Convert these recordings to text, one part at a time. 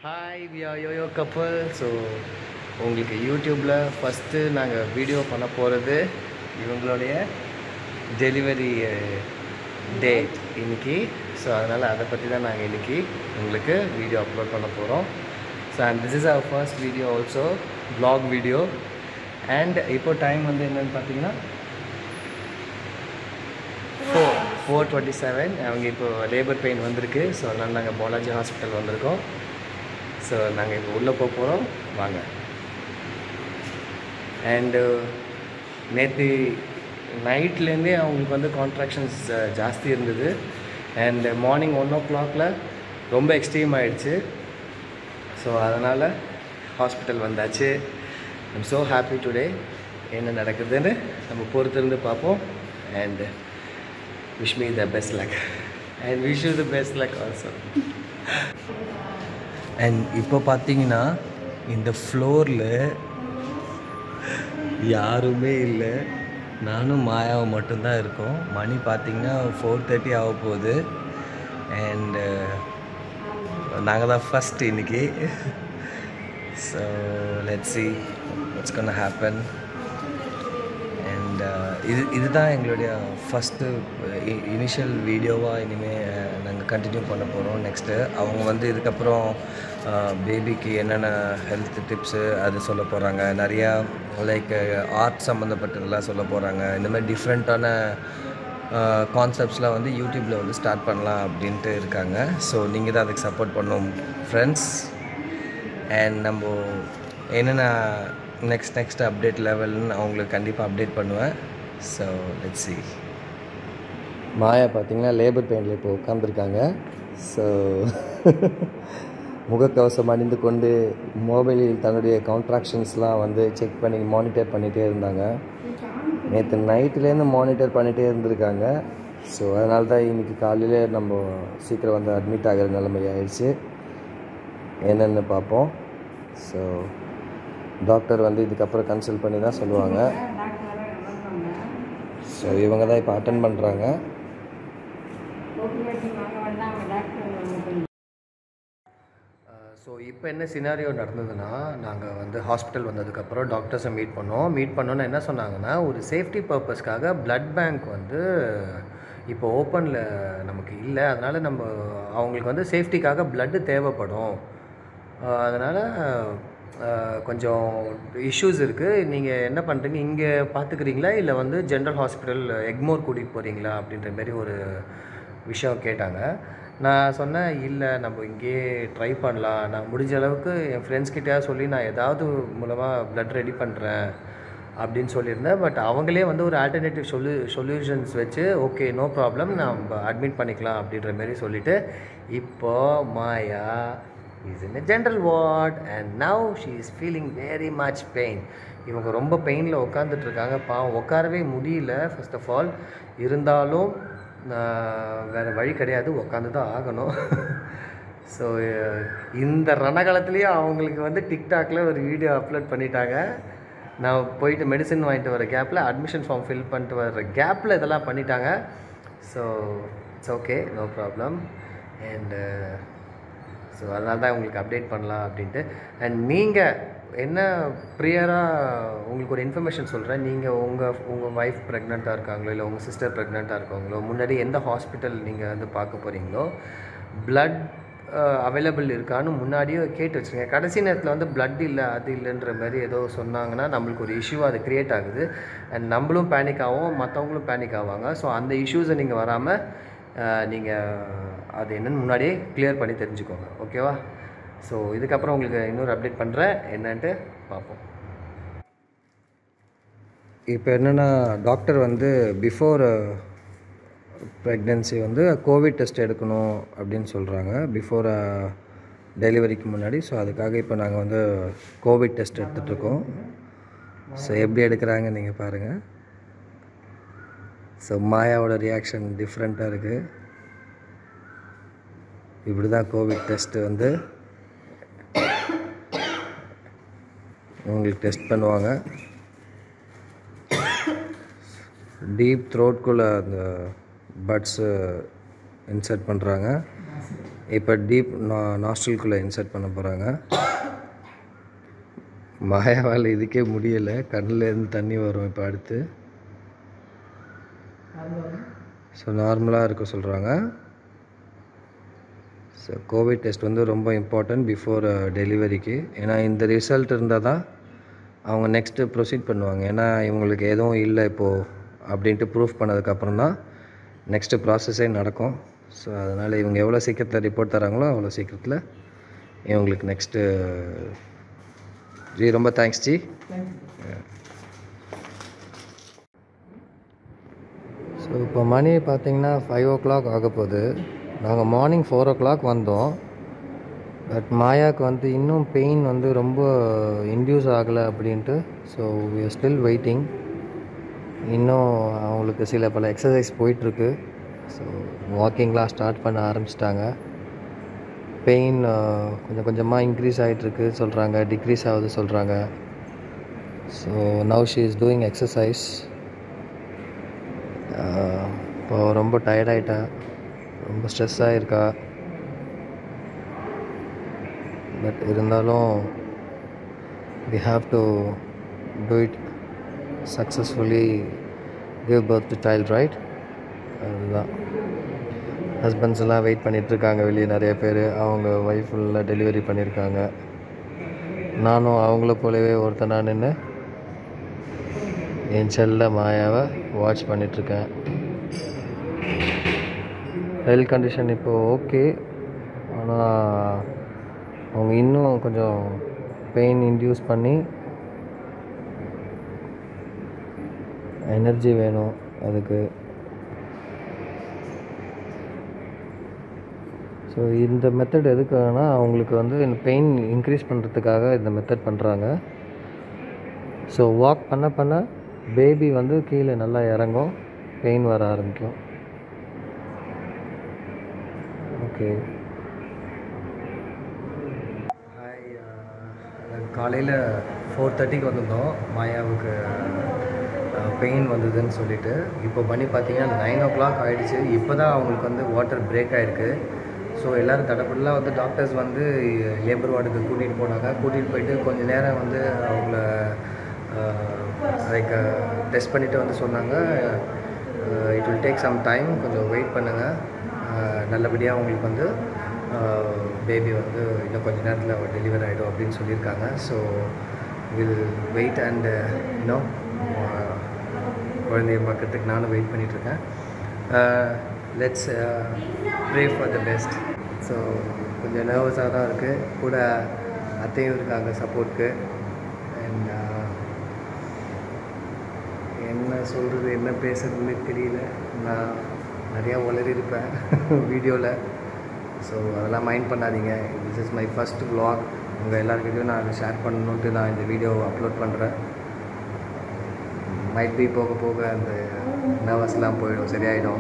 hi we are யோயோ கப்பல் so உங்களுக்கு யூடியூப்பில் ஃபஸ்ட்டு நாங்கள் வீடியோ பண்ண போகிறது இவங்களுடைய டெலிவரி டேட் இன்னைக்கு ஸோ அதனால் அதை பற்றி தான் நாங்கள் இன்றைக்கி உங்களுக்கு வீடியோ அப்லோட் பண்ண போகிறோம் so and this is our first video also vlog video and இப்போ டைம் வந்து என்னென்னு பார்த்தீங்கன்னா ஃபோர் ஃபோர் டுவெண்ட்டி செவன் அவங்க இப்போ லேபர் பெயின் வந்திருக்கு ஸோ அதனால் நாங்கள் பாலாஜி ஹாஸ்பிட்டல் வந்திருக்கோம் ஸோ நாங்கள் இப்போ உள்ளே போக போகிறோம் வாங்க அண்டு நேற்று நைட்லேருந்தே அவங்களுக்கு வந்து கான்ட்ராக்ஷன்ஸ் ஜாஸ்தி இருந்தது அண்ட் மார்னிங் ஒன் ஓ கிளாக்ல ரொம்ப எக்ஸ்ட்ரீம் ஆயிடுச்சு ஸோ அதனால் ஹாஸ்பிட்டல் வந்தாச்சு ஐம் ஸோ ஹாப்பி டுடே என்ன நடக்குதுன்னு நம்ம பொறுத்திருந்து பார்ப்போம் and wish me the best luck and wish you the best luck also and இப்போ பார்த்தீங்கன்னா இந்த ஃப்ளோரில் யாருமே இல்லை நானும் மாயாவும் மட்டும்தான் இருக்கோம் மணி பார்த்தீங்கன்னா ஃபோர் தேர்ட்டி ஆக போகுது அண்டு நாங்கள் தான் ஃபஸ்ட் இன்னைக்கு so let see it's can happen and இது இதுதான் எங்களுடைய ஃபஸ்ட்டு இனிஷியல் வீடியோவாக இனிமேல் நாங்கள் கண்டினியூ பண்ண போகிறோம் நெக்ஸ்ட்டு அவங்க வந்து இதுக்கப்புறம் பேபிக்கு என்னென்ன ஹெல்த் டிப்ஸு அது சொல்ல போகிறாங்க நிறையா லைக் ஆர்ட் சம்மந்தப்பட்டதெல்லாம் சொல்ல போகிறாங்க இந்த மாதிரி டிஃப்ரெண்ட்டான கான்செப்ட்ஸ்லாம் வந்து யூடியூப்பில் வந்து ஸ்டார்ட் பண்ணலாம் அப்படின்ட்டு இருக்காங்க ஸோ நீங்கள் தான் அதுக்கு சப்போர்ட் பண்ணணும் ஃப்ரெண்ட்ஸ் அண்ட் நம்ம என்னென்ன நெக்ஸ்ட் நெக்ஸ்ட் அப்டேட் லெவல்னு அவங்களுக்கு கண்டிப்பாக அப்டேட் பண்ணுவேன் ஸோ லெட் சி மாயா பார்த்தீங்கன்னா லேபர் பெயினில் இப்போ உட்காந்துருக்காங்க ஸோ முகக்கவசம் அணிந்து கொண்டு மொபைலில் தன்னுடைய கான்ட்ராக்ஷன்ஸ்லாம் வந்து செக் பண்ணி மானிட்டர் பண்ணிகிட்டே இருந்தாங்க நேற்று நைட்டுலேருந்து மானிட்டர் பண்ணிகிட்டே இருந்திருக்காங்க ஸோ அதனால தான் இன்றைக்கி காலையிலே நம்ம சீக்கிரம் வந்து அட்மிட் ஆகிற நிலைமை ஆயிடுச்சு என்னென்னு பார்ப்போம் ஸோ டாக்டர் வந்து இதுக்கப்புறம் கன்சல்ட் பண்ணி தான் சொல்லுவாங்க ஸோ இவங்க தான் இப்போ அட்டன் பண்ணுறாங்க ஸோ இப்போ என்ன சினாரியோ நடந்ததுன்னா நாங்கள் வந்து ஹாஸ்பிட்டல் வந்ததுக்கப்புறம் டாக்டர்ஸை மீட் பண்ணோம் மீட் பண்ணோன்னு என்ன சொன்னாங்கன்னா ஒரு சேஃப்டி பர்பஸ்க்காக பிளட் பேங்க் வந்து இப்போ ஓப்பனில் நமக்கு இல்லை அதனால் நம்ம அவங்களுக்கு வந்து சேஃப்டிக்காக பிளட்டு தேவைப்படும் அதனால் கொஞ்சம் இஷ்யூஸ் இருக்குது நீங்கள் என்ன பண்ணுறீங்க இங்கே பார்த்துக்கிறீங்களா இல்லை வந்து ஜென்ரல் ஹாஸ்பிட்டல் எக்மோர் கூட்டிகிட்டு போகிறீங்களா அப்படின்ற மாரி ஒரு விஷயம் கேட்டாங்க நான் சொன்னேன் இல்லை நம்ம இங்கேயே ட்ரை பண்ணலாம் நான் முடிஞ்ச அளவுக்கு என் ஃப்ரெண்ட்ஸ்கிட்டயா சொல்லி நான் ஏதாவது மூலமாக ப்ளட் ரெடி பண்ணுறேன் அப்படின்னு சொல்லியிருந்தேன் பட் அவங்களே வந்து ஒரு ஆல்டர்னேட்டிவ் சொல்லு சொல்யூஷன்ஸ் வச்சு ஓகே நோ ப்ராப்ளம் நம்ம அட்மிட் பண்ணிக்கலாம் அப்படின்ற மாரி சொல்லிவிட்டு இப்போ Maya is in general ward and now she is feeling very much pain இவங்க ரொம்ப பெயினில் உட்காந்துட்டு இருக்காங்க பாவம் உட்காரவே முடியல ஃபர்ஸ்ட் ஆஃப் ஆல் இருந்தாலும் வேறு வழி கிடையாது உட்காந்து தான் ஆகணும் ஸோ இந்த ரணகாலத்துலேயே அவங்களுக்கு வந்து டிக்டாக்ல ஒரு வீடியோ அப்லோட் பண்ணிட்டாங்க நான் போயிட்டு மெடிசன் வாங்கிட்டு வர கேப்பில் அட்மிஷன் ஃபார்ம் ஃபில் பண்ணிட்டு வர கேப்பில் இதெல்லாம் பண்ணிட்டாங்க so it's okay no problem and so அதனால தான் உங்களுக்கு அப்டேட் பண்ணலாம் அப்படின்ட்டு அண்ட் நீங்கள் என்ன ப்ரியராக உங்களுக்கு ஒரு இன்ஃபர்மேஷன் சொல்கிறேன் நீங்கள் உங்கள் உங்கள் ஒய்ஃப் ப்ரெக்னெண்ட்டாக இருக்காங்களோ இல்லை உங்கள் சிஸ்டர் ப்ரெக்னெண்ட்டாக இருக்காங்களோ முன்னாடி எந்த ஹாஸ்பிட்டல் நீங்கள் வந்து பார்க்க போகிறீங்களோ பிளட் அவைலபிள் இருக்கான்னு முன்னாடியே கேட்டு வச்சுருங்க கடைசி நேரத்தில் வந்து பிளட் இல்லை அது இல்லைன்ற மாதிரி ஏதோ சொன்னாங்கன்னா நம்மளுக்கு ஒரு இஷ்யூ அது க்ரியேட் ஆகுது அண்ட் நம்மளும் பேனிக் ஆகும் மற்றவங்களும் பேனிக் ஆவாங்க ஸோ அந்த இஷ்யூஸை நீங்கள் வராமல் நீங்கள் அது என்னென்னு முன்னாடியே கிளியர் பண்ணி தெரிஞ்சுக்கோங்க ஓகேவா ஸோ இதுக்கப்புறம் உங்களுக்கு இன்னொரு அப்டேட் பண்ணுறேன் என்னன்ட்டு பார்ப்போம் இப்போ என்னென்னா டாக்டர் வந்து பிஃபோர் ப்ரெக்னென்சி வந்து கோவிட் டெஸ்ட் எடுக்கணும் அப்படின்னு சொல்கிறாங்க பிஃபோர் டெலிவரிக்கு முன்னாடி ஸோ அதுக்காக இப்போ நாங்கள் வந்து கோவிட் டெஸ்ட் எடுத்துகிட்ருக்கோம் ஸோ எப்படி எடுக்கிறாங்க நீங்கள் பாருங்கள் ஸோ மாயாவோட ரியாக்ஷன் டிஃப்ரெண்ட்டாக இருக்குது இப்படி தான் கோவிட் டெஸ்ட்டு வந்து உங்களுக்கு டெஸ்ட் பண்ணுவாங்க டீப் த்ரோட்குள்ளே அந்த பட்ஸு இன்சர்ட் பண்ணுறாங்க இப்போ டீப் நா நாஸ்டல்குள்ளே இன்சர்ட் பண்ண போகிறாங்க மாயாவால் இதுக்கே முடியலை கண்ணில் இருந்து தண்ணி வரும் இப்போ அடுத்து ஸோ நார்மலாக இருக்க சொல்கிறாங்க ஸோ கோவிட் டெஸ்ட் வந்து ரொம்ப இம்பார்ட்டன்ட் பிஃபோர் டெலிவரிக்கு ஏன்னா இந்த ரிசல்ட் இருந்தால் தான் அவங்க நெக்ஸ்ட்டு ப்ரொசீட் பண்ணுவாங்க ஏன்னா இவங்களுக்கு எதுவும் இல்லை இப்போது அப்படின்ட்டு ப்ரூஃப் பண்ணதுக்கப்புறம் தான் நெக்ஸ்ட்டு ப்ராசஸே நடக்கும் ஸோ அதனால் இவங்க எவ்வளோ சீக்கிரத்தில் ரிப்போர்ட் தராங்களோ அவ்வளோ சீக்கிரத்தில் இவங்களுக்கு நெக்ஸ்ட்டு ஜி ரொம்ப தேங்க்ஸ் ஜி ஸோ இப்போ மணி பார்த்தீங்கன்னா ஃபைவ் ஓ கிளாக் ஆக போகுது நாங்கள் மார்னிங் ஃபோர் ஓ கிளாக் வந்தோம் பட் மாயாவுக்கு வந்து இன்னும் பெயின் வந்து ரொம்ப இன்டியூஸ் ஆகலை அப்படின்ட்டு so we are still waiting இன்னும் அவங்களுக்கு சில பல எக்ஸசைஸ் போயிட்டுருக்கு ஸோ வாக்கிங்லாம் ஸ்டார்ட் பண்ண ஆரம்பிச்சிட்டாங்க பெயின் கொஞ்சம் கொஞ்சமாக இன்க்ரீஸ் ஆகிட்டுருக்கு சொல்கிறாங்க டிக்ரீஸ் ஆகுது சொல்கிறாங்க so now she is doing exercise இப்போ ரொம்ப டயர்டாயிட்டா ரொம்ப ஸ்ட்ரெஸ்ஸாக இருக்கா பட் இருந்தாலும் we have to do it successfully give birth to child right அதுதான் ஹஸ்பண்ட்ஸ் எல்லாம் வெயிட் பண்ணிகிட்ருக்காங்க வெளியே நிறைய பேர் அவங்க ஒய்ஃப் ஃபுல்லாக டெலிவரி பண்ணியிருக்காங்க நானும் அவங்கள போலவே ஒருத்தனா நின்று என் செல்ல மாயாவை வாட்ச் பண்ணிகிட்ருக்கேன் ஹெல்த் கண்டிஷன் இப்போ ஓகே ஆனால் அவங்க இன்னும் கொஞ்சம் பெயின் இன்டியூஸ் பண்ணி எனர்ஜி வேணும் அதுக்கு ஸோ இந்த மெத்தட் எதுக்காகனா அவங்களுக்கு வந்து இந்த பெயின் இன்க்ரீஸ் பண்ணுறதுக்காக இந்த மெத்தட் பண்ணுறாங்க ஸோ வாக் பண்ண பண்ண பேபி வந்து கீழே நல்லா இறங்கும் பெயின் வர ஆரம்பிக்கும் ஓகே ஹாய் காலையில் ஃபோர் தேர்ட்டிக்கு வந்திருந்தோம் மாயாவுக்கு பெயின் வந்ததுன்னு சொல்லிட்டு இப்போ பண்ணி பார்த்தீங்கன்னா நைன் ஓ கிளாக் ஆகிடுச்சு இப்போ தான் அவங்களுக்கு வந்து வாட்டர் பிரேக் ஆகிருக்கு ஸோ எல்லோரும் தடப்படலாம் வந்து டாக்டர்ஸ் வந்து லேபர் வார்டுக்கு கூட்டிகிட்டு போனாங்க கூட்டிகிட்டு போயிட்டு கொஞ்ச நேரம் வந்து அவங்கள லைக் டெஸ்ட் பண்ணிவிட்டு வந்து சொன்னாங்க it will take some time கொஞ்சம் வெயிட் பண்ணுங்கள் நல்லபடியாக அவங்களுக்கு வந்து பேபி வந்து இன்னும் கொஞ்ச நேரத்தில் டெலிவரி ஆகிடும் அப்படின்னு சொல்லியிருக்காங்க ஸோ வில் வெயிட் அண்ட் இன்னும் குழந்தைய பார்க்கறதுக்கு நானும் வெயிட் பண்ணிகிட்ருக்கேன் let's pray for the best so கொஞ்சம் நர்வஸாக தான் இருக்குது கூட அத்தையும் இருக்காங்க சப்போர்ட்க்கு அண்ட் என்ன சொல்கிறது என்ன பேசுறதுன்னு தெரியல நான் நிறையா உளறி இருப்பேன் வீடியோவில் ஸோ அதெல்லாம் மைண்ட் பண்ணாதீங்க this is my first vlog உங்கள் எல்லாருக்கிட்டையும் நான் ஷேர் பண்ணணுன்ட்டு நான் இந்த வீடியோ அப்லோட் பண்ணுறேன் மைட் பி போக போக அந்த நர்வஸ்லாம் போயிடும் சரியாயிடும்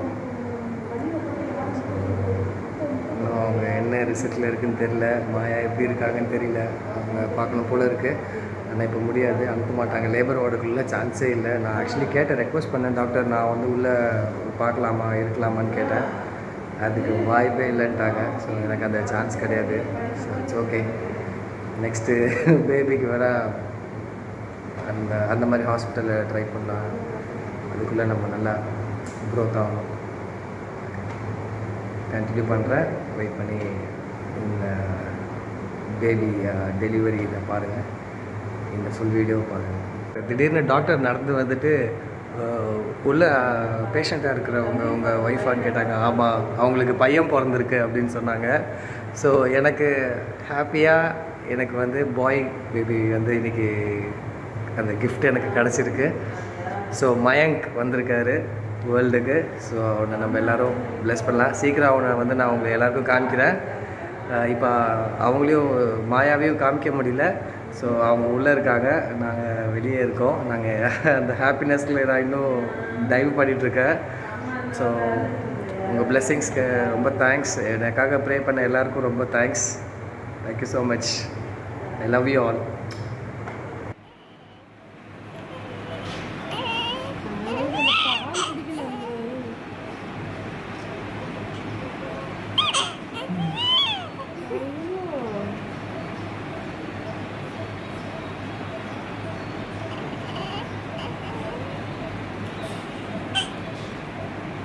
இன்னும் அவங்க என்ன ரிசல்ட்டில் இருக்குன்னு தெரில மாயா எப்படி இருக்காங்கன்னு தெரியல அவங்க பார்க்கணும் போல் இருக்குது ஆனால் இப்போ முடியாது அனுப்ப மாட்டாங்க லேபர் வார்டுக்குள்ளே சான்ஸே இல்லை நான் ஆக்சுவலி கேட்டேன் ரெக்வஸ்ட் பண்ணேன் டாக்டர் நான் வந்து உள்ளே பார்க்கலாமா இருக்கலாமான்னு கேட்டேன் அதுக்கு வாய்ப்பே இல்லைன்ட்டாங்க ஸோ எனக்கு அந்த சான்ஸ் கிடையாது ஸோ இட்ஸ் ஓகே நெக்ஸ்ட்டு பேபிக்கு வேற அந்த அந்த மாதிரி ஹாஸ்பிட்டலில் ட்ரை பண்ணலாம் அதுக்குள்ளே நம்ம நல்லா க்ரோத் ஆகணும் கண்டினியூ பண்ணுறேன் வெயிட் பண்ணி இந்த பேபி டெலிவரி இதை பாருங்கள் இந்த ஃபுல் வீடியோ பாருங்கள் திடீர்னு டாக்டர் நடந்து வந்துட்டு அஹ், உள்ள பேஷண்ட்டாக இருக்கிறவங்க உங்கள் ஒய்ஃபான்னு கேட்டாங்க ஆமாம் அவங்களுக்கு பையன் பிறந்திருக்கு அப்படின்னு சொன்னாங்க ஸோ எனக்கு ஹாப்பியாக எனக்கு வந்து பாய் பேபி வந்து இன்றைக்கி அந்த gift எனக்கு கிடச்சிருக்கு ஸோ மயங்க் வந்திருக்காரு வேர்ல்டுக்கு ஸோ அவனை நம்ம எல்லாரும் ப்ளஸ் பண்ணலாம் சீக்கிரம் அவனை வந்து நான் உங்களை எல்லாருக்கும் காமிக்கிறேன் இப்போ அவங்களையும் மாயாவையும் காமிக்க முடியல ஸோ அவங்க உள்ளே இருக்காங்க நாங்கள் வெளியே இருக்கோம் நாங்கள் அந்த ஹாப்பினஸில் நான் இன்னும் டைவ் பண்ணிகிட்ருக்கேன் ஸோ உங்கள் பிளெஸ்ஸிங்ஸ்க்கு ரொம்ப தேங்க்ஸ் எனக்காக ப்ரே பண்ண எல்லாருக்கும் ரொம்ப thanks thank you so much I love you all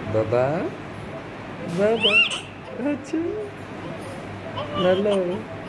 பாபா பாபா ஆச்சு நல்லா